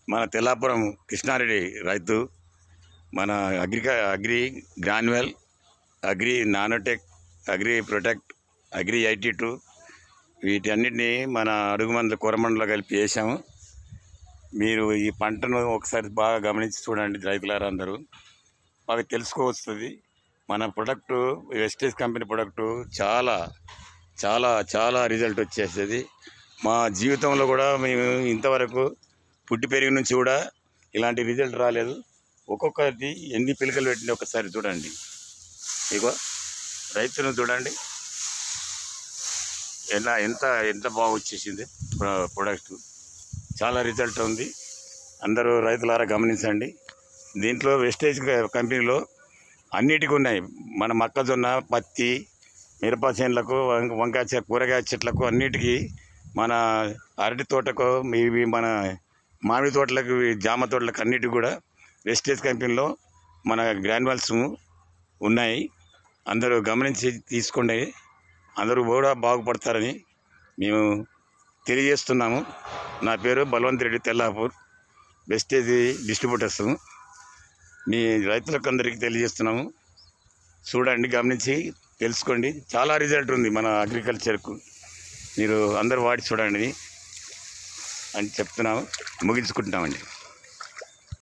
మన తెల్లాపురం కృష్ణారెడ్డి రైతు మన అగ్రిక agri granular agri nanotech agri protect agri IT too వీటన్నిటిని మన అడుగు మందుల కూరమండలో కలిపి వేసాము మీరు ఈ పంటను ఒకసారి బాగా గమనించి చూడండి రైతులారా అందరూ బాగా తెలుసుకోవస్తుంది మన ప్రొడక్టు వెస్టేజ్ కంపెనీ ప్రొడక్టు చాలా చాలా చాలా రిజల్ట్ వచ్చేస్తుంది మా జీవితంలో కూడా మేము ఇంతవరకు పుట్టి పెరిగి నుంచి కూడా ఇలాంటి రిజల్ట్ రాలేదు ఒక్కొక్కటి ఎన్ని పిలకలు పెట్టింది ఒకసారి చూడండి ఇగో రైతును చూడండి ఎలా ఎంత ఎంత బాగా వచ్చేసింది ప్రొ- ప్రొడక్ట్ చాలా రిజల్ట్ ఉంది అందరూ రైతులారా గమనించండి దీంట్లో వెస్టేజ్ కంపెనీలో అన్నిటికీ ఉన్నాయి మన మొక్కజొన్న పత్తి మిరప చేనులకు వం- వంకాయ చె- కూరగాయ చెట్లకు అన్నిటికీ మన అరటి తోటకు ఇవి మన మామిడి తోటలకు ఇవి జామ తోటలకు అన్నిటికీ కూడా వెస్టేజ్ కంపెనీలో మన గ్రాన్యువల్స్ ఉన్నాయి అందరూ గమనించి తీసుకోండి అందరూ కూడా బాగుపడతారని మేము తెలియజేస్తున్నాము నా పేరు బలవంత్ రెడ్డి తెల్లాపూర్ వెస్టేజ్ డిస్ట్రిబ్యూటర్స్ మీ రైతులకు అందరికీ తెలియజేస్తున్నాము చూడండి గమనించి తెలుసుకోండి చాలా రిజల్ట్ ఉంది మన అగ్రికల్చర్కు మీరు అందరూ వాడి చూడండి అని చెప్తున్నాము ముగించుకుంటున్నామండి